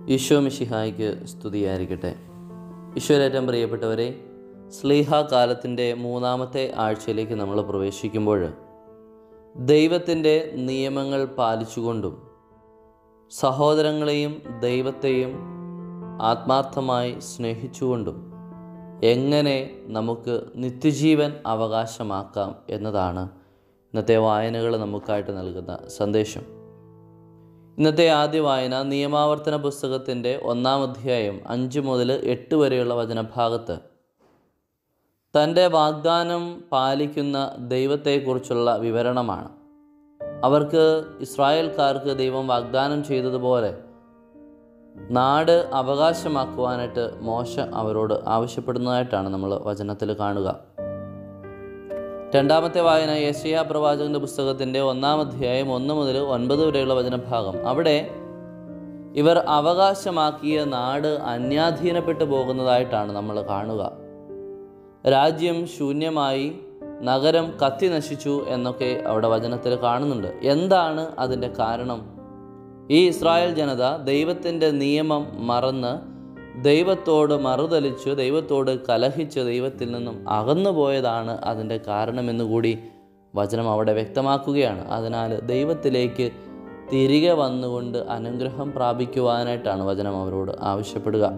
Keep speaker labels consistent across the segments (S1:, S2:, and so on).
S1: ഈശോ മിശിഹായ്ക്ക് സ്തുതിയായിരിക്കട്ടെ ഈശ്വരേറ്റം പ്രിയപ്പെട്ടവരെ സ്ലീഹ കാലത്തിൻ്റെ മൂന്നാമത്തെ ആഴ്ചയിലേക്ക് നമ്മൾ പ്രവേശിക്കുമ്പോൾ ദൈവത്തിൻ്റെ നിയമങ്ങൾ പാലിച്ചുകൊണ്ടും സഹോദരങ്ങളെയും ദൈവത്തെയും ആത്മാർത്ഥമായി സ്നേഹിച്ചുകൊണ്ടും എങ്ങനെ നമുക്ക് നിത്യജീവൻ അവകാശമാക്കാം എന്നതാണ് ഇന്നത്തെ വായനകൾ നമുക്കായിട്ട് നൽകുന്ന സന്ദേശം ഇന്നത്തെ ആദ്യ വായന നിയമാവർത്തന പുസ്തകത്തിൻ്റെ ഒന്നാം അധ്യായം അഞ്ച് മുതൽ എട്ട് വരെയുള്ള വചനഭാഗത്ത് തൻ്റെ വാഗ്ദാനം പാലിക്കുന്ന ദൈവത്തെക്കുറിച്ചുള്ള വിവരണമാണ് അവർക്ക് ഇസ്രായേൽക്കാർക്ക് ദൈവം വാഗ്ദാനം ചെയ്തതുപോലെ നാട് അവകാശമാക്കുവാനായിട്ട് മോശ അവരോട് ആവശ്യപ്പെടുന്നതായിട്ടാണ് നമ്മൾ വചനത്തിൽ കാണുക രണ്ടാമത്തെ വായന യേശയ പ്രവാചകന്റെ പുസ്തകത്തിൻ്റെ ഒന്നാം അധ്യായം ഒന്ന് മുതൽ ഒൻപത് വരെയുള്ള വചനഭാഗം അവിടെ ഇവർ അവകാശമാക്കിയ നാട് അന്യാധീനപ്പെട്ടു പോകുന്നതായിട്ടാണ് നമ്മൾ കാണുക രാജ്യം ശൂന്യമായി നഗരം കത്തി നശിച്ചു എന്നൊക്കെ അവിടെ വചനത്തിൽ കാണുന്നുണ്ട് എന്താണ് അതിൻ്റെ കാരണം ഈ ഇസ്രായേൽ ജനത ദൈവത്തിൻ്റെ നിയമം മറന്ന് ദൈവത്തോട് മറുതലിച്ച് ദൈവത്തോട് കലഹിച്ച് ദൈവത്തിൽ നിന്നും അകന്നു പോയതാണ് അതിൻ്റെ കാരണമെന്ന് കൂടി വചനം അവിടെ വ്യക്തമാക്കുകയാണ് അതിനാൽ ദൈവത്തിലേക്ക് തിരികെ വന്നുകൊണ്ട് അനുഗ്രഹം പ്രാപിക്കുവാനായിട്ടാണ് വചനം അവരോട് ആവശ്യപ്പെടുക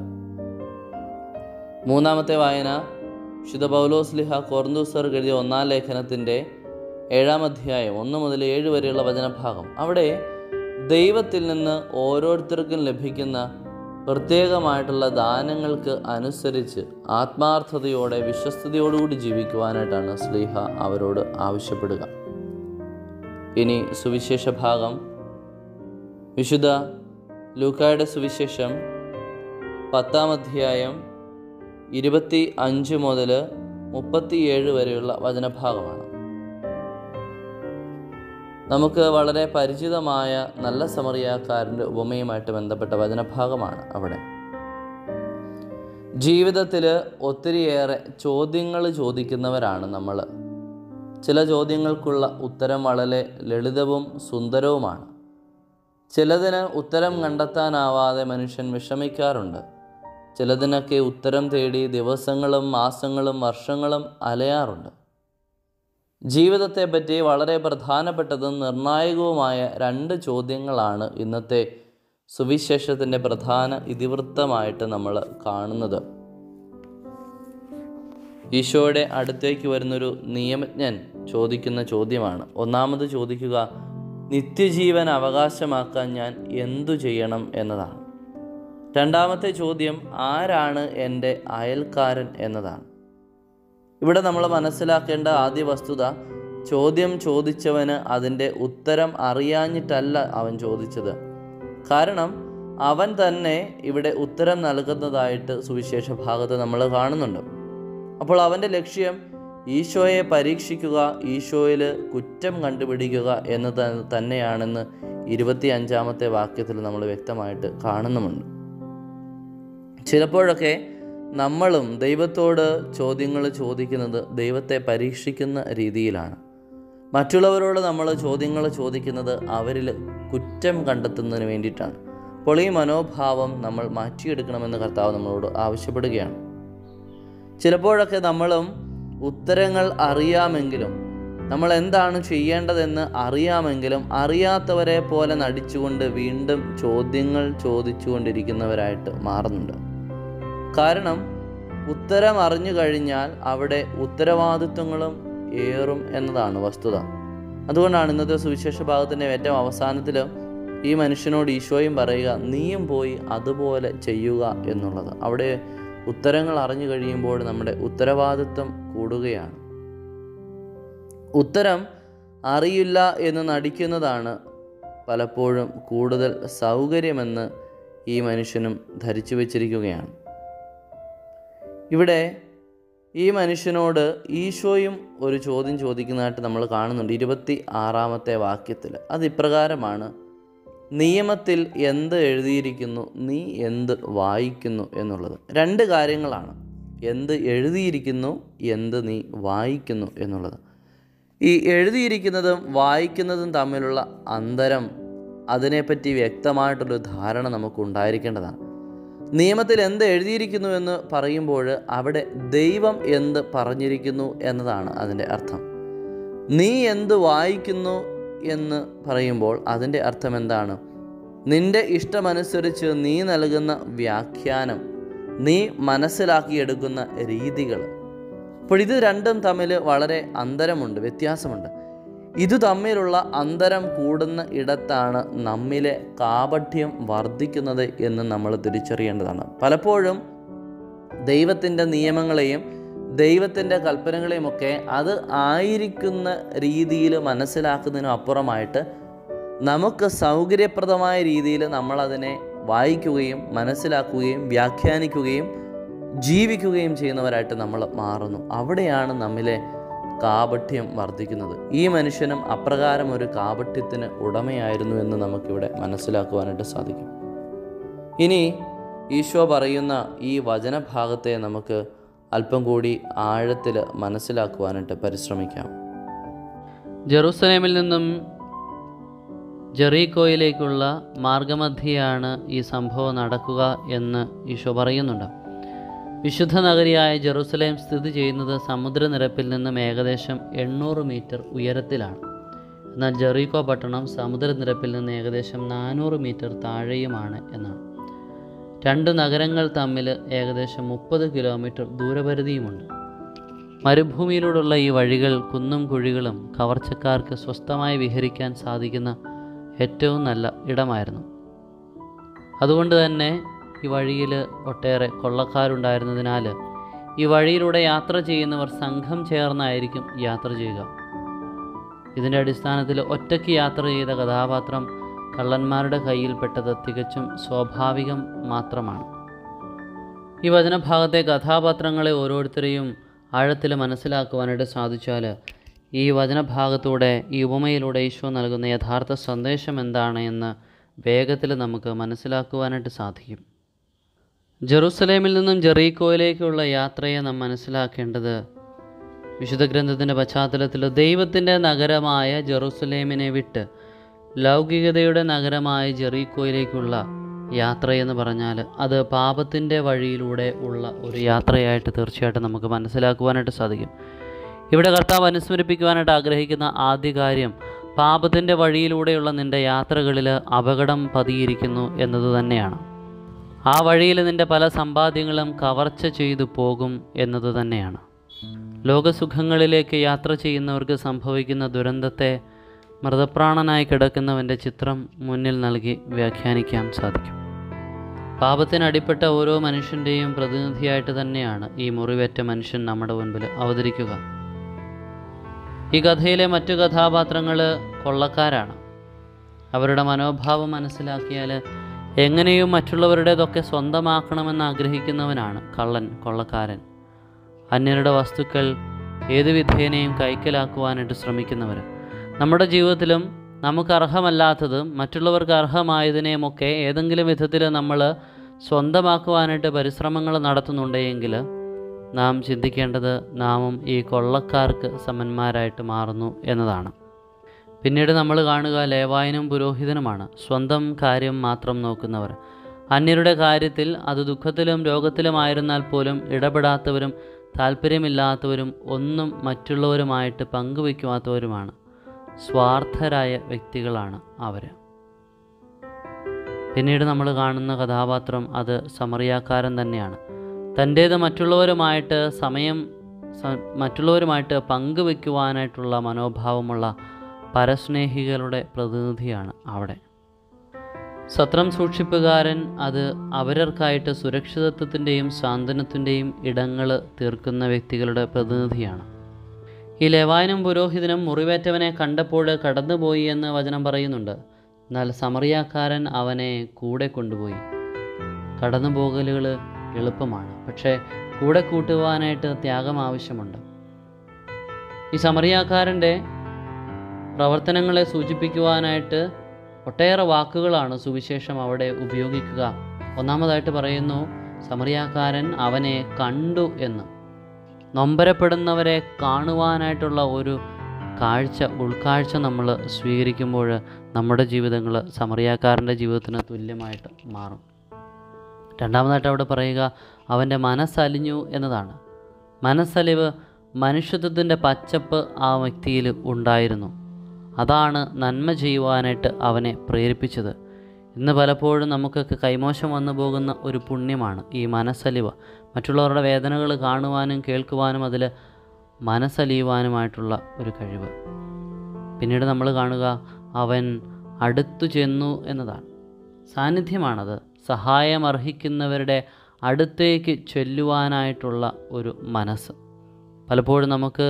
S1: മൂന്നാമത്തെ വായന വിശുദ്ധ പൗലോസ്ലിഹ കോർന്തൂസർ എഴുതിയ ഒന്നാം ലേഖനത്തിൻ്റെ ഏഴാം അധ്യായം ഒന്ന് മുതൽ ഏഴ് വരെയുള്ള വചനഭാഗം അവിടെ ദൈവത്തിൽ നിന്ന് ഓരോരുത്തർക്കും ലഭിക്കുന്ന പ്രത്യേകമായിട്ടുള്ള ദാനങ്ങൾക്ക് അനുസരിച്ച് ആത്മാർത്ഥതയോടെ വിശ്വസ്തയോടുകൂടി ജീവിക്കുവാനായിട്ടാണ് സ്ലീഹ അവരോട് ആവശ്യപ്പെടുക ഇനി സുവിശേഷ ഭാഗം വിശുദ്ധ ലൂക്കായുടെ സുവിശേഷം പത്താം അധ്യായം ഇരുപത്തി അഞ്ച് മുതൽ മുപ്പത്തിയേഴ് വരെയുള്ള വചനഭാഗമാണ് നമുക്ക് വളരെ പരിചിതമായ നല്ല സമറിയാക്കാരൻ്റെ ഉപമയുമായിട്ട് ബന്ധപ്പെട്ട വചനഭാഗമാണ് അവിടെ ജീവിതത്തിൽ ഒത്തിരിയേറെ ചോദ്യങ്ങൾ ചോദിക്കുന്നവരാണ് നമ്മൾ ചില ചോദ്യങ്ങൾക്കുള്ള ഉത്തരം വളരെ ലളിതവും സുന്ദരവുമാണ് ചിലതിന് ഉത്തരം കണ്ടെത്താനാവാതെ മനുഷ്യൻ വിഷമിക്കാറുണ്ട് ചിലതിനൊക്കെ ഉത്തരം തേടി ദിവസങ്ങളും മാസങ്ങളും വർഷങ്ങളും അലയാറുണ്ട് ജീവിതത്തെപ്പറ്റി വളരെ പ്രധാനപ്പെട്ടതും നിർണായകവുമായ രണ്ട് ചോദ്യങ്ങളാണ് ഇന്നത്തെ സുവിശേഷത്തിൻ്റെ പ്രധാന ഇതിവൃത്തമായിട്ട് നമ്മൾ കാണുന്നത് ഈശോയുടെ അടുത്തേക്ക് വരുന്നൊരു നിയമജ്ഞൻ ചോദിക്കുന്ന ചോദ്യമാണ് ഒന്നാമത് ചോദിക്കുക നിത്യജീവൻ അവകാശമാക്കാൻ ഞാൻ എന്തു ചെയ്യണം എന്നതാണ് രണ്ടാമത്തെ ചോദ്യം ആരാണ് എൻ്റെ അയൽക്കാരൻ എന്നതാണ് ഇവിടെ നമ്മൾ മനസ്സിലാക്കേണ്ട ആദ്യ വസ്തുത ചോദ്യം ചോദിച്ചവന് അതിൻ്റെ ഉത്തരം അറിയാഞ്ഞിട്ടല്ല അവൻ ചോദിച്ചത് കാരണം അവൻ തന്നെ ഇവിടെ ഉത്തരം നൽകുന്നതായിട്ട് സുവിശേഷ ഭാഗത്ത് നമ്മൾ കാണുന്നുണ്ട് അപ്പോൾ അവൻ്റെ ലക്ഷ്യം ഈശോയെ പരീക്ഷിക്കുക ഈശോയിൽ കുറ്റം കണ്ടുപിടിക്കുക എന്ന് തന്നെയാണെന്ന് ഇരുപത്തി അഞ്ചാമത്തെ വാക്യത്തിൽ നമ്മൾ വ്യക്തമായിട്ട് കാണുന്നുമുണ്ട് ചിലപ്പോഴൊക്കെ നമ്മളും ദൈവത്തോട് ചോദ്യങ്ങൾ ചോദിക്കുന്നത് ദൈവത്തെ പരീക്ഷിക്കുന്ന രീതിയിലാണ് മറ്റുള്ളവരോട് നമ്മൾ ചോദ്യങ്ങൾ ചോദിക്കുന്നത് അവരിൽ കുറ്റം കണ്ടെത്തുന്നതിന് വേണ്ടിയിട്ടാണ് അപ്പോൾ ഈ മനോഭാവം നമ്മൾ മാറ്റിയെടുക്കണമെന്ന് കർത്താവ് നമ്മളോട് ആവശ്യപ്പെടുകയാണ് ചിലപ്പോഴൊക്കെ നമ്മളും ഉത്തരങ്ങൾ അറിയാമെങ്കിലും നമ്മൾ എന്താണ് ചെയ്യേണ്ടതെന്ന് അറിയാമെങ്കിലും അറിയാത്തവരെ പോലെ നടിച്ചുകൊണ്ട് വീണ്ടും ചോദ്യങ്ങൾ ചോദിച്ചുകൊണ്ടിരിക്കുന്നവരായിട്ട് മാറുന്നുണ്ട് കാരണം ഉത്തരം അറിഞ്ഞു കഴിഞ്ഞാൽ അവിടെ ഉത്തരവാദിത്വങ്ങളും ഏറും എന്നതാണ് വസ്തുത അതുകൊണ്ടാണ് ഇന്നത്തെ സുവിശേഷ ഭാഗത്തിൻ്റെ ഏറ്റവും അവസാനത്തിൽ ഈ മനുഷ്യനോട് ഈശോയും പറയുക നീയും പോയി അതുപോലെ ചെയ്യുക എന്നുള്ളത് അവിടെ ഉത്തരങ്ങൾ അറിഞ്ഞു കഴിയുമ്പോൾ നമ്മുടെ ഉത്തരവാദിത്വം കൂടുകയാണ് ഉത്തരം അറിയില്ല എന്ന് നടിക്കുന്നതാണ് പലപ്പോഴും കൂടുതൽ സൗകര്യമെന്ന് ഈ മനുഷ്യനും ധരിച്ചു വച്ചിരിക്കുകയാണ് ഇവിടെ ഈ മനുഷ്യനോട് ഈശോയും ഒരു ചോദ്യം ചോദിക്കുന്നതായിട്ട് നമ്മൾ കാണുന്നുണ്ട് ഇരുപത്തി ആറാമത്തെ വാക്യത്തിൽ അത് ഇപ്രകാരമാണ് നിയമത്തിൽ എന്ത് എഴുതിയിരിക്കുന്നു നീ എന്ത് വായിക്കുന്നു എന്നുള്ളത് രണ്ട് കാര്യങ്ങളാണ് എന്ത് എഴുതിയിരിക്കുന്നു എന്ത് നീ വായിക്കുന്നു എന്നുള്ളത് ഈ എഴുതിയിരിക്കുന്നതും വായിക്കുന്നതും തമ്മിലുള്ള അന്തരം അതിനെപ്പറ്റി വ്യക്തമായിട്ടുള്ളൊരു ധാരണ നമുക്ക് ഉണ്ടായിരിക്കേണ്ടതാണ് നിയമത്തിൽ എന്ത് എഴുതിയിരിക്കുന്നു എന്ന് പറയുമ്പോൾ അവിടെ ദൈവം എന്ത് പറഞ്ഞിരിക്കുന്നു എന്നതാണ് അതിൻ്റെ അർത്ഥം നീ എന്ത് വായിക്കുന്നു എന്ന് പറയുമ്പോൾ അതിൻ്റെ അർത്ഥം എന്താണ് നിന്റെ ഇഷ്ടമനുസരിച്ച് നീ നൽകുന്ന വ്യാഖ്യാനം നീ മനസ്സിലാക്കിയെടുക്കുന്ന രീതികൾ അപ്പോൾ ഇത് രണ്ടും തമ്മിൽ വളരെ അന്തരമുണ്ട് വ്യത്യാസമുണ്ട് ഇത് തമ്മിലുള്ള അന്തരം കൂടുന്ന ഇടത്താണ് നമ്മിലെ കാപഠ്യം വർദ്ധിക്കുന്നത് എന്ന് നമ്മൾ തിരിച്ചറിയേണ്ടതാണ് പലപ്പോഴും ദൈവത്തിൻ്റെ നിയമങ്ങളെയും ദൈവത്തിൻ്റെ കൽപ്പനകളെയുമൊക്കെ അത് ആയിരിക്കുന്ന രീതിയിൽ മനസ്സിലാക്കുന്നതിനും അപ്പുറമായിട്ട് നമുക്ക് സൗകര്യപ്രദമായ രീതിയിൽ നമ്മളതിനെ വായിക്കുകയും മനസ്സിലാക്കുകയും വ്യാഖ്യാനിക്കുകയും ജീവിക്കുകയും ചെയ്യുന്നവരായിട്ട് നമ്മൾ മാറുന്നു അവിടെയാണ് നമ്മിലെ കാപഠ്യം വർദ്ധിക്കുന്നത് ഈ മനുഷ്യനും അപ്രകാരം ഒരു കാപഠ്യത്തിന് ഉടമയായിരുന്നു എന്ന് നമുക്കിവിടെ മനസ്സിലാക്കുവാനായിട്ട് സാധിക്കും ഇനി ഈശോ പറയുന്ന ഈ വചനഭാഗത്തെ നമുക്ക് അല്പം കൂടി ആഴത്തിൽ മനസ്സിലാക്കുവാനായിട്ട് പരിശ്രമിക്കാം
S2: ജെറൂസലേമിൽ നിന്നും ജെറീക്കോയിലേക്കുള്ള മാർഗമധ്യയാണ് ഈ സംഭവം നടക്കുക എന്ന് ഈശോ പറയുന്നുണ്ട് വിശുദ്ധ നഗരിയായ ജെറൂസലേം സ്ഥിതി ചെയ്യുന്നത് സമുദ്രനിരപ്പിൽ നിന്നും ഏകദേശം എണ്ണൂറ് മീറ്റർ ഉയരത്തിലാണ് എന്നാൽ ജെറീക്കോ പട്ടണം സമുദ്രനിരപ്പിൽ നിന്ന് ഏകദേശം നാനൂറ് മീറ്റർ താഴെയുമാണ് എന്നാണ് രണ്ട് നഗരങ്ങൾ തമ്മിൽ ഏകദേശം മുപ്പത് കിലോമീറ്റർ ദൂരപരിധിയുമുണ്ട് മരുഭൂമിയിലൂടെയുള്ള ഈ വഴികൾ കുന്നും കുഴികളും കവർച്ചക്കാർക്ക് സ്വസ്ഥമായി വിഹരിക്കാൻ സാധിക്കുന്ന ഏറ്റവും നല്ല ഇടമായിരുന്നു അതുകൊണ്ട് തന്നെ ഈ വഴിയിൽ ഒട്ടേറെ കൊള്ളക്കാരുണ്ടായിരുന്നതിനാൽ ഈ വഴിയിലൂടെ യാത്ര ചെയ്യുന്നവർ സംഘം ചേർന്നായിരിക്കും യാത്ര ചെയ്യുക ഇതിൻ്റെ അടിസ്ഥാനത്തിൽ ഒറ്റയ്ക്ക് യാത്ര ചെയ്ത കഥാപാത്രം കള്ളന്മാരുടെ കയ്യിൽപ്പെട്ടത് തികച്ചും സ്വാഭാവികം മാത്രമാണ് ഈ വചനഭാഗത്തെ കഥാപാത്രങ്ങളെ ഓരോരുത്തരെയും ആഴത്തിൽ മനസ്സിലാക്കുവാനായിട്ട് സാധിച്ചാൽ ഈ വചനഭാഗത്തൂടെ ഈ ഉപമയിലൂടെ ഈശോ നൽകുന്ന യഥാർത്ഥ സന്ദേശം എന്താണ് എന്ന് വേഗത്തിൽ നമുക്ക് മനസ്സിലാക്കുവാനായിട്ട് സാധിക്കും ജെറൂസലേമിൽ നിന്നും ജെറീക്കോയിലേക്കുള്ള യാത്രയെ നാം മനസ്സിലാക്കേണ്ടത് വിശുദ്ധ ഗ്രന്ഥത്തിൻ്റെ പശ്ചാത്തലത്തിൽ ദൈവത്തിൻ്റെ നഗരമായ ജെറൂസലേമിനെ വിട്ട് ലൗകികതയുടെ നഗരമായ ജെറീക്കോയിലേക്കുള്ള യാത്രയെന്ന് പറഞ്ഞാൽ അത് പാപത്തിൻ്റെ വഴിയിലൂടെ ഉള്ള ഒരു യാത്രയായിട്ട് തീർച്ചയായിട്ടും നമുക്ക് മനസ്സിലാക്കുവാനായിട്ട് സാധിക്കും ഇവിടെ കർത്താവ് അനുസ്മരിപ്പിക്കുവാനായിട്ട് ആഗ്രഹിക്കുന്ന ആദ്യ കാര്യം പാപത്തിൻ്റെ വഴിയിലൂടെയുള്ള നിൻ്റെ യാത്രകളിൽ അപകടം പതിയിരിക്കുന്നു എന്നത് തന്നെയാണ് ആ വഴിയിൽ നിൻ്റെ പല സമ്പാദ്യങ്ങളും കവർച്ച ചെയ്തു പോകും എന്നത് തന്നെയാണ് ലോകസുഖങ്ങളിലേക്ക് യാത്ര ചെയ്യുന്നവർക്ക് സംഭവിക്കുന്ന ദുരന്തത്തെ മൃതപ്രാണനായി കിടക്കുന്നവൻ്റെ ചിത്രം മുന്നിൽ നൽകി വ്യാഖ്യാനിക്കാൻ സാധിക്കും പാപത്തിനടിപ്പെട്ട ഓരോ മനുഷ്യൻ്റെയും പ്രതിനിധിയായിട്ട് തന്നെയാണ് ഈ മുറിവേറ്റ മനുഷ്യൻ നമ്മുടെ മുൻപിൽ അവതരിക്കുക ഈ കഥയിലെ മറ്റു കഥാപാത്രങ്ങൾ കൊള്ളക്കാരാണ് അവരുടെ മനോഭാവം മനസ്സിലാക്കിയാൽ എങ്ങനെയും മറ്റുള്ളവരുടേതൊക്കെ സ്വന്തമാക്കണമെന്ന് ആഗ്രഹിക്കുന്നവനാണ് കള്ളൻ കൊള്ളക്കാരൻ അന്യരുടെ വസ്തുക്കൾ ഏത് വിധേനയും കൈക്കലാക്കുവാനായിട്ട് ശ്രമിക്കുന്നവർ നമ്മുടെ ജീവിതത്തിലും നമുക്ക് അർഹമല്ലാത്തതും മറ്റുള്ളവർക്ക് അർഹമായതിനെയുമൊക്കെ ഏതെങ്കിലും വിധത്തിൽ നമ്മൾ സ്വന്തമാക്കുവാനായിട്ട് പരിശ്രമങ്ങൾ നടത്തുന്നുണ്ടെങ്കിൽ നാം ചിന്തിക്കേണ്ടത് നാമും ഈ കൊള്ളക്കാർക്ക് സമന്മാരായിട്ട് മാറുന്നു എന്നതാണ് പിന്നീട് നമ്മൾ കാണുക ലേവായനും പുരോഹിതനുമാണ് സ്വന്തം കാര്യം മാത്രം നോക്കുന്നവർ അന്യരുടെ കാര്യത്തിൽ അത് ദുഃഖത്തിലും രോഗത്തിലുമായിരുന്നാൽ പോലും ഇടപെടാത്തവരും താല്പര്യമില്ലാത്തവരും ഒന്നും മറ്റുള്ളവരുമായിട്ട് പങ്കുവയ്ക്കാത്തവരുമാണ് സ്വാർത്ഥരായ വ്യക്തികളാണ് അവർ പിന്നീട് നമ്മൾ കാണുന്ന കഥാപാത്രം അത് സമറിയാക്കാരൻ തന്നെയാണ് തൻ്റേത് മറ്റുള്ളവരുമായിട്ട് സമയം സ- മറ്റുള്ളവരുമായിട്ട് പങ്കുവെക്കുവാനായിട്ടുള്ള മനോഭാവമുള്ള പരസ്നേഹികളുടെ പ്രതിനിധിയാണ് അവിടെ സത്രം സൂക്ഷിപ്പുകാരൻ അത് അവരർക്കായിട്ട് സുരക്ഷിതത്വത്തിൻ്റെയും സാന്ത്വനത്തിൻ്റെയും ഇടങ്ങൾ തീർക്കുന്ന വ്യക്തികളുടെ പ്രതിനിധിയാണ് ഈ ലേവായനും പുരോഹിതനും മുറിവേറ്റവനെ കണ്ടപ്പോൾ കടന്നുപോയി എന്ന് വചനം പറയുന്നുണ്ട് എന്നാൽ സമറിയാക്കാരൻ അവനെ കൂടെ കൊണ്ടുപോയി കടന്നുപോകലുകൾ എളുപ്പമാണ് പക്ഷേ കൂടെ കൂട്ടുവാനായിട്ട് ത്യാഗം ആവശ്യമുണ്ട് ഈ സമറിയാക്കാരൻ്റെ പ്രവർത്തനങ്ങളെ സൂചിപ്പിക്കുവാനായിട്ട് ഒട്ടേറെ വാക്കുകളാണ് സുവിശേഷം അവിടെ ഉപയോഗിക്കുക ഒന്നാമതായിട്ട് പറയുന്നു സമറിയാക്കാരൻ അവനെ കണ്ടു എന്ന് നൊമ്പരപ്പെടുന്നവരെ കാണുവാനായിട്ടുള്ള ഒരു കാഴ്ച ഉൾക്കാഴ്ച നമ്മൾ സ്വീകരിക്കുമ്പോൾ നമ്മുടെ ജീവിതങ്ങൾ സമറിയാക്കാരൻ്റെ ജീവിതത്തിന് തുല്യമായിട്ട് മാറും രണ്ടാമതായിട്ട് അവിടെ പറയുക അവൻ്റെ മനസ്സലിഞ്ഞു എന്നതാണ് മനസ്സലിവ് മനുഷ്യത്വത്തിൻ്റെ പച്ചപ്പ് ആ വ്യക്തിയിൽ ഉണ്ടായിരുന്നു അതാണ് നന്മ ചെയ്യുവാനായിട്ട് അവനെ പ്രേരിപ്പിച്ചത് ഇന്ന് പലപ്പോഴും നമുക്കൊക്കെ കൈമോശം വന്നു പോകുന്ന ഒരു പുണ്യമാണ് ഈ മനസ്സലിവ് മറ്റുള്ളവരുടെ വേദനകൾ കാണുവാനും കേൾക്കുവാനും അതിൽ മനസ്സലിയുവാനുമായിട്ടുള്ള ഒരു കഴിവ് പിന്നീട് നമ്മൾ കാണുക അവൻ അടുത്തു ചെന്നു എന്നതാണ് സാന്നിധ്യമാണത് സഹായം അർഹിക്കുന്നവരുടെ അടുത്തേക്ക് ചെല്ലുവാനായിട്ടുള്ള ഒരു മനസ്സ് പലപ്പോഴും നമുക്ക്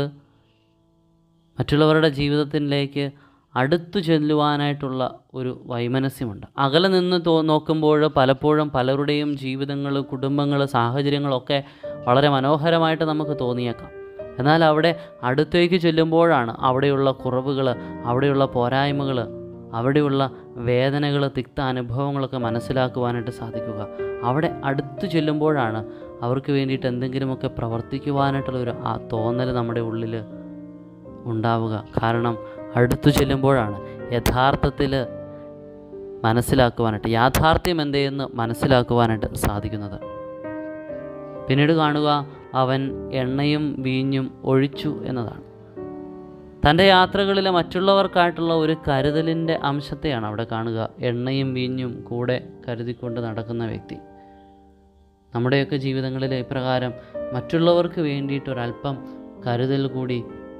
S2: മറ്റുള്ളവരുടെ ജീവിതത്തിലേക്ക് അടുത്തു ചെല്ലുവാനായിട്ടുള്ള ഒരു വൈമനസ്യമുണ്ട് അകലെ നിന്ന് തോ നോക്കുമ്പോൾ പലപ്പോഴും പലരുടെയും ജീവിതങ്ങൾ കുടുംബങ്ങൾ സാഹചര്യങ്ങളൊക്കെ വളരെ മനോഹരമായിട്ട് നമുക്ക് തോന്നിയേക്കാം എന്നാൽ അവിടെ അടുത്തേക്ക് ചെല്ലുമ്പോഴാണ് അവിടെയുള്ള കുറവുകൾ അവിടെയുള്ള പോരായ്മകൾ അവിടെയുള്ള വേദനകൾ തിക്ത അനുഭവങ്ങളൊക്കെ മനസ്സിലാക്കുവാനായിട്ട് സാധിക്കുക അവിടെ അടുത്ത് ചെല്ലുമ്പോഴാണ് അവർക്ക് വേണ്ടിയിട്ട് എന്തെങ്കിലുമൊക്കെ പ്രവർത്തിക്കുവാനായിട്ടുള്ള ഒരു ആ തോന്നൽ നമ്മുടെ ഉള്ളിൽ ഉണ്ടാവുക കാരണം അടുത്തു ചെല്ലുമ്പോഴാണ് യഥാർത്ഥത്തിൽ മനസ്സിലാക്കുവാനായിട്ട് യാഥാർത്ഥ്യം എന്തെന്ന് മനസ്സിലാക്കുവാനായിട്ട് സാധിക്കുന്നത് പിന്നീട് കാണുക അവൻ എണ്ണയും വീഞ്ഞും ഒഴിച്ചു എന്നതാണ് തൻ്റെ യാത്രകളിൽ മറ്റുള്ളവർക്കായിട്ടുള്ള ഒരു കരുതലിൻ്റെ അംശത്തെയാണ് അവിടെ കാണുക എണ്ണയും വീഞ്ഞും കൂടെ കരുതിക്കൊണ്ട് നടക്കുന്ന വ്യക്തി നമ്മുടെയൊക്കെ ജീവിതങ്ങളിൽ ഇപ്രകാരം മറ്റുള്ളവർക്ക് വേണ്ടിയിട്ടൊരല്പം കരുതൽ കൂടി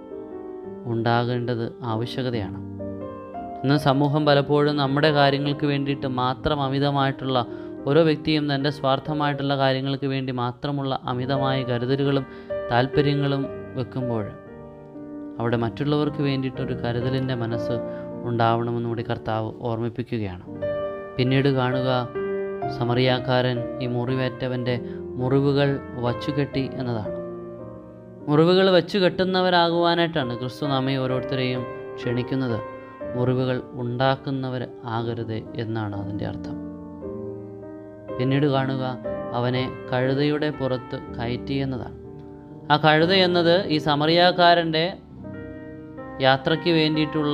S2: ഉണ്ടാകേണ്ടത് ആവശ്യകതയാണ് ഇന്ന് സമൂഹം പലപ്പോഴും നമ്മുടെ കാര്യങ്ങൾക്ക് വേണ്ടിയിട്ട് മാത്രം അമിതമായിട്ടുള്ള ഓരോ വ്യക്തിയും തൻ്റെ സ്വാർത്ഥമായിട്ടുള്ള കാര്യങ്ങൾക്ക് വേണ്ടി മാത്രമുള്ള അമിതമായ കരുതലുകളും താല്പര്യങ്ങളും വെക്കുമ്പോൾ അവിടെ മറ്റുള്ളവർക്ക് വേണ്ടിയിട്ടൊരു കരുതലിൻ്റെ മനസ്സ് ഉണ്ടാവണമെന്ന് കൂടി കർത്താവ് ഓർമ്മിപ്പിക്കുകയാണ് പിന്നീട് കാണുക സമറിയാക്കാരൻ ഈ മുറിവേറ്റവൻ്റെ മുറിവുകൾ വച്ചുകെട്ടി എന്നതാണ് മുറിവുകൾ വെച്ചു കെട്ടുന്നവരാകുവാനായിട്ടാണ് ക്രിസ്തു നമ്മെ ഓരോരുത്തരെയും ക്ഷണിക്കുന്നത് മുറിവുകൾ ഉണ്ടാക്കുന്നവർ ആകരുത് എന്നാണ് അതിൻ്റെ അർത്ഥം പിന്നീട് കാണുക അവനെ കഴുതയുടെ പുറത്ത് കയറ്റി എന്നതാണ് ആ കഴുത എന്നത് ഈ സമറിയാക്കാരൻ്റെ യാത്രയ്ക്ക് വേണ്ടിയിട്ടുള്ള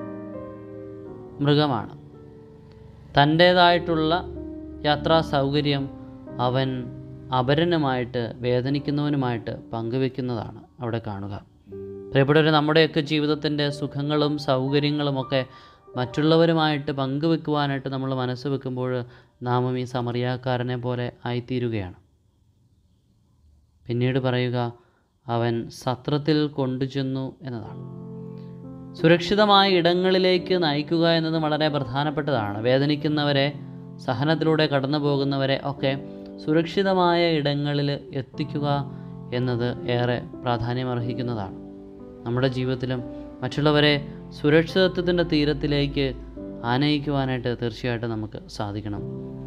S2: മൃഗമാണ് തൻ്റേതായിട്ടുള്ള യാത്രാ സൗകര്യം അവൻ അപരനുമായിട്ട് വേദനിക്കുന്നവനുമായിട്ട് പങ്കുവെക്കുന്നതാണ് അവിടെ കാണുക പ്രിയപ്പെട്ടവർ നമ്മുടെയൊക്കെ ജീവിതത്തിൻ്റെ സുഖങ്ങളും സൗകര്യങ്ങളുമൊക്കെ മറ്റുള്ളവരുമായിട്ട് പങ്കുവെക്കുവാനായിട്ട് നമ്മൾ മനസ്സ് വെക്കുമ്പോൾ നാമും ഈ സമറിയാക്കാരനെ പോലെ ആയിത്തീരുകയാണ് പിന്നീട് പറയുക അവൻ സത്രത്തിൽ കൊണ്ടുചെന്നു എന്നതാണ് സുരക്ഷിതമായ ഇടങ്ങളിലേക്ക് നയിക്കുക എന്നത് വളരെ പ്രധാനപ്പെട്ടതാണ് വേദനിക്കുന്നവരെ സഹനത്തിലൂടെ കടന്നു പോകുന്നവരെ ഒക്കെ സുരക്ഷിതമായ ഇടങ്ങളിൽ എത്തിക്കുക എന്നത് ഏറെ പ്രാധാന്യമർഹിക്കുന്നതാണ് നമ്മുടെ ജീവിതത്തിലും മറ്റുള്ളവരെ സുരക്ഷിതത്വത്തിൻ്റെ തീരത്തിലേക്ക് ആനയിക്കുവാനായിട്ട് തീർച്ചയായിട്ടും നമുക്ക് സാധിക്കണം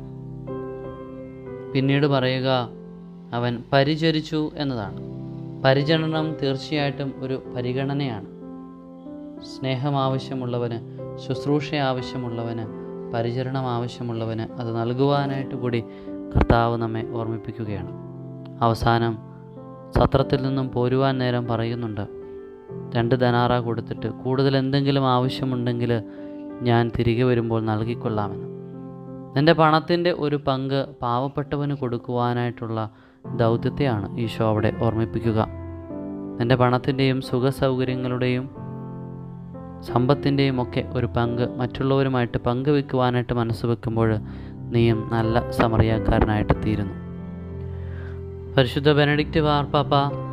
S2: പിന്നീട് പറയുക അവൻ പരിചരിച്ചു എന്നതാണ് പരിചരണം തീർച്ചയായിട്ടും ഒരു പരിഗണനയാണ് സ്നേഹം ആവശ്യമുള്ളവന് ശുശ്രൂഷ ആവശ്യമുള്ളവന് പരിചരണം ആവശ്യമുള്ളവന് അത് നൽകുവാനായിട്ട് കൂടി കർത്താവ് നമ്മെ ഓർമ്മിപ്പിക്കുകയാണ് അവസാനം സത്രത്തിൽ നിന്നും പോരുവാൻ നേരം പറയുന്നുണ്ട് രണ്ട് ധനാറ കൊടുത്തിട്ട് കൂടുതൽ എന്തെങ്കിലും ആവശ്യമുണ്ടെങ്കിൽ ഞാൻ തിരികെ വരുമ്പോൾ നൽകിക്കൊള്ളാമെന്ന് നിൻ്റെ പണത്തിൻ്റെ ഒരു പങ്ക് പാവപ്പെട്ടവന് കൊടുക്കുവാനായിട്ടുള്ള ദൗത്യത്തെയാണ് ഈശോ അവിടെ ഓർമ്മിപ്പിക്കുക നിൻ്റെ പണത്തിൻ്റെയും സുഖസൗകര്യങ്ങളുടെയും സമ്പത്തിൻ്റെയും ഒക്കെ ഒരു പങ്ക് മറ്റുള്ളവരുമായിട്ട് പങ്കുവെക്കുവാനായിട്ട് മനസ്സ് വെക്കുമ്പോൾ നീയും നല്ല സമറിയാക്കാരനായിട്ട് തീരുന്നു പരിശുദ്ധ ബെനഡിക്റ്റ് വാർപ്പാപ്പ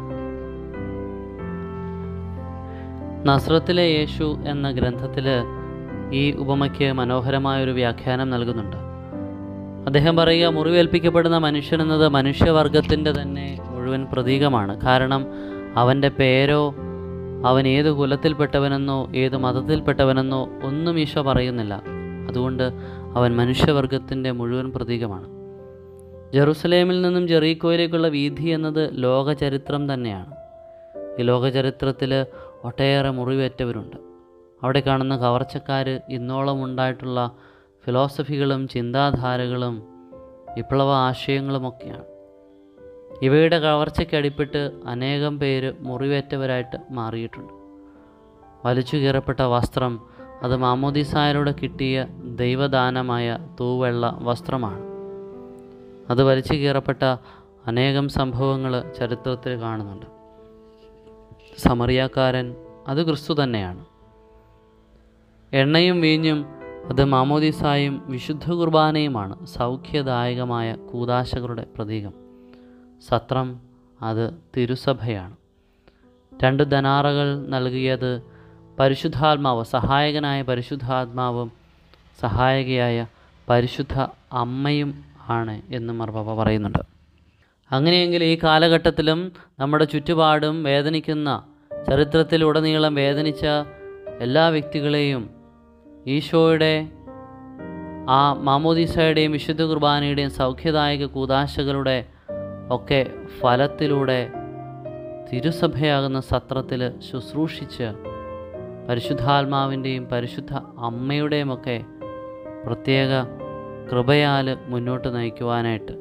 S2: നസ്രത്തിലെ യേശു എന്ന ഗ്രന്ഥത്തിൽ ഈ ഉപമയ്ക്ക് മനോഹരമായൊരു വ്യാഖ്യാനം നൽകുന്നുണ്ട് അദ്ദേഹം പറയുക മുറിവേൽപ്പിക്കപ്പെടുന്ന മനുഷ്യനെന്നത് മനുഷ്യവർഗത്തിൻ്റെ തന്നെ മുഴുവൻ പ്രതീകമാണ് കാരണം അവൻ്റെ പേരോ അവൻ ഏത് കുലത്തിൽപ്പെട്ടവനെന്നോ ഏത് മതത്തിൽപ്പെട്ടവനെന്നോ ഒന്നും ഈശോ പറയുന്നില്ല അതുകൊണ്ട് അവൻ മനുഷ്യവർഗത്തിൻ്റെ മുഴുവൻ പ്രതീകമാണ് ജെറുസലേമിൽ നിന്നും ജെറീക്കോയിലേക്കുള്ള വീഥി എന്നത് ലോകചരിത്രം തന്നെയാണ് ഈ ലോകചരിത്രത്തിൽ ഒട്ടേറെ മുറിവേറ്റവരുണ്ട് അവിടെ കാണുന്ന കവർച്ചക്കാർ ഇന്നോളം ഉണ്ടായിട്ടുള്ള ഫിലോസഫികളും ചിന്താധാരകളും വിപ്ലവ ആശയങ്ങളുമൊക്കെയാണ് ഇവയുടെ കവർച്ചയ്ക്ക് അടിപ്പെട്ട് അനേകം പേര് മുറിവേറ്റവരായിട്ട് മാറിയിട്ടുണ്ട് വലിച്ചു കീറപ്പെട്ട വസ്ത്രം അത് മാമോദിസായരോട് കിട്ടിയ ദൈവദാനമായ തൂവെള്ള വസ്ത്രമാണ് അത് വലിച്ചു കീറപ്പെട്ട അനേകം സംഭവങ്ങൾ ചരിത്രത്തിൽ കാണുന്നുണ്ട് സമറിയാക്കാരൻ അത് ക്രിസ്തു തന്നെയാണ് എണ്ണയും വീഞ്ഞും അത് മാമോദിസായും വിശുദ്ധ കുർബാനയുമാണ് സൗഖ്യദായകമായ കൂതാശകളുടെ പ്രതീകം സത്രം അത് തിരുസഭയാണ് രണ്ട് ധനാറകൾ നൽകിയത് പരിശുദ്ധാത്മാവ് സഹായകനായ പരിശുദ്ധാത്മാവും സഹായകയായ പരിശുദ്ധ അമ്മയും ആണ് എന്ന് മർബാബ പറയുന്നുണ്ട് അങ്ങനെയെങ്കിൽ ഈ കാലഘട്ടത്തിലും നമ്മുടെ ചുറ്റുപാടും വേദനിക്കുന്ന ചരിത്രത്തിലുടനീളം വേദനിച്ച എല്ലാ വ്യക്തികളെയും ഈശോയുടെ ആ മാമോദീസയുടെയും വിശുദ്ധ കുർബാനയുടെയും സൗഖ്യദായക കൂതാശകളുടെ ഒക്കെ ഫലത്തിലൂടെ തിരുസഭയാകുന്ന സത്രത്തിൽ ശുശ്രൂഷിച്ച് പരിശുദ്ധാത്മാവിൻ്റെയും പരിശുദ്ധ അമ്മയുടെയും ഒക്കെ പ്രത്യേക കൃപയാൽ മുന്നോട്ട് നയിക്കുവാനായിട്ട്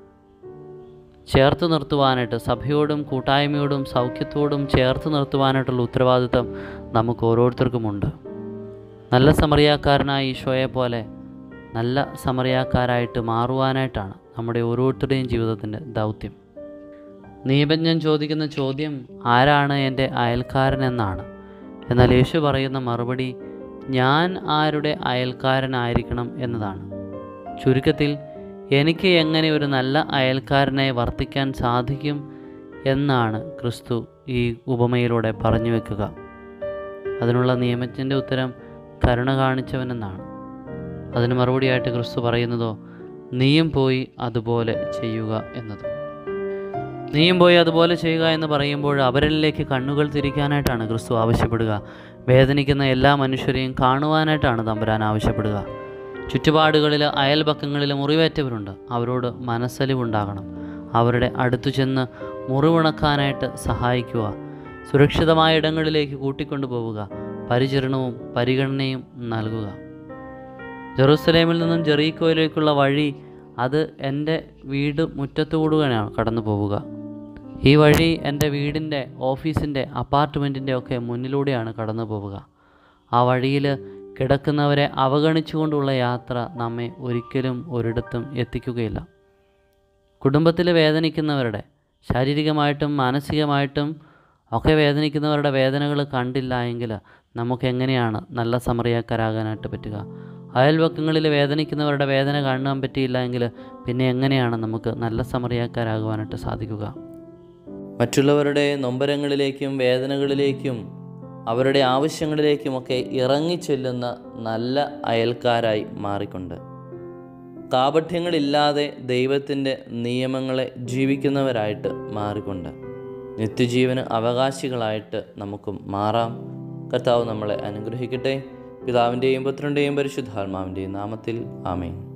S2: ചേർത്ത് നിർത്തുവാനായിട്ട് സഭയോടും കൂട്ടായ്മയോടും സൗഖ്യത്തോടും ചേർത്ത് നിർത്തുവാനായിട്ടുള്ള ഉത്തരവാദിത്തം നമുക്ക് ഓരോരുത്തർക്കുമുണ്ട് നല്ല സമറിയാക്കാരനായ ഈശോയെ പോലെ നല്ല സമറിയാക്കാരായിട്ട് മാറുവാനായിട്ടാണ് നമ്മുടെ ഓരോരുത്തരുടെയും ജീവിതത്തിൻ്റെ ദൗത്യം നീപജ്ഞൻ ചോദിക്കുന്ന ചോദ്യം ആരാണ് എൻ്റെ അയൽക്കാരൻ എന്നാണ് എന്നാൽ യേശു പറയുന്ന മറുപടി ഞാൻ ആരുടെ അയൽക്കാരനായിരിക്കണം എന്നതാണ് ചുരുക്കത്തിൽ എനിക്ക് എങ്ങനെ ഒരു നല്ല അയൽക്കാരനായി വർത്തിക്കാൻ സാധിക്കും എന്നാണ് ക്രിസ്തു ഈ ഉപമയിലൂടെ പറഞ്ഞു വെക്കുക അതിനുള്ള നിയമജ്ഞൻ്റെ ഉത്തരം കരുണ കാണിച്ചവനെന്നാണ് അതിന് മറുപടിയായിട്ട് ക്രിസ്തു പറയുന്നതോ നീയും പോയി അതുപോലെ ചെയ്യുക എന്നതും നീയും പോയി അതുപോലെ ചെയ്യുക എന്ന് പറയുമ്പോൾ അവരിലേക്ക് കണ്ണുകൾ തിരിക്കാനായിട്ടാണ് ക്രിസ്തു ആവശ്യപ്പെടുക വേദനിക്കുന്ന എല്ലാ മനുഷ്യരെയും കാണുവാനായിട്ടാണ് തമ്പുരാൻ ആവശ്യപ്പെടുക ചുറ്റുപാടുകളിൽ അയൽപക്കങ്ങളിൽ മുറിവേറ്റവരുണ്ട് അവരോട് മനസ്സലിവുണ്ടാകണം അവരുടെ അടുത്തു ചെന്ന് മുറിവുണക്കാനായിട്ട് സഹായിക്കുക സുരക്ഷിതമായ ഇടങ്ങളിലേക്ക് കൂട്ടിക്കൊണ്ടു പോവുക പരിചരണവും പരിഗണനയും നൽകുക ജെറൂസലേമിൽ നിന്നും ജെറീക്കോയിലേക്കുള്ള വഴി അത് എൻ്റെ വീട് മുറ്റത്തുകൂടുകയാണ് കടന്നു പോവുക ഈ വഴി എൻ്റെ വീടിൻ്റെ ഓഫീസിൻ്റെ അപ്പാർട്ട്മെൻറ്റിൻ്റെ ഒക്കെ മുന്നിലൂടെയാണ് കടന്നു പോവുക ആ വഴിയിൽ കിടക്കുന്നവരെ അവഗണിച്ചുകൊണ്ടുള്ള യാത്ര നമ്മെ ഒരിക്കലും ഒരിടത്തും എത്തിക്കുകയില്ല കുടുംബത്തിൽ വേദനിക്കുന്നവരുടെ ശാരീരികമായിട്ടും മാനസികമായിട്ടും ഒക്കെ വേദനിക്കുന്നവരുടെ വേദനകൾ കണ്ടില്ല എങ്കിൽ നമുക്ക് എങ്ങനെയാണ് നല്ല സമറിയാക്കാരാകാനായിട്ട് പറ്റുക അയൽവക്കങ്ങളിൽ വേദനിക്കുന്നവരുടെ വേദന കാണാൻ പറ്റിയില്ല എങ്കിൽ പിന്നെ എങ്ങനെയാണ് നമുക്ക് നല്ല സമറിയാക്കാരാകുവാനായിട്ട് സാധിക്കുക
S1: മറ്റുള്ളവരുടെ നൊമ്പരങ്ങളിലേക്കും വേദനകളിലേക്കും അവരുടെ ആവശ്യങ്ങളിലേക്കുമൊക്കെ ഇറങ്ങിച്ചെല്ലുന്ന നല്ല അയൽക്കാരായി മാറിക്കൊണ്ട് കാപഠ്യങ്ങളില്ലാതെ ദൈവത്തിൻ്റെ നിയമങ്ങളെ ജീവിക്കുന്നവരായിട്ട് മാറിക്കൊണ്ട് നിത്യജീവന് അവകാശികളായിട്ട് നമുക്കും മാറാം കർത്താവ് നമ്മളെ അനുഗ്രഹിക്കട്ടെ പിതാവിൻ്റെയും പുത്രൻ്റെയും പരിശുദ്ധാത്മാവിൻ്റെയും നാമത്തിൽ ആമേൻ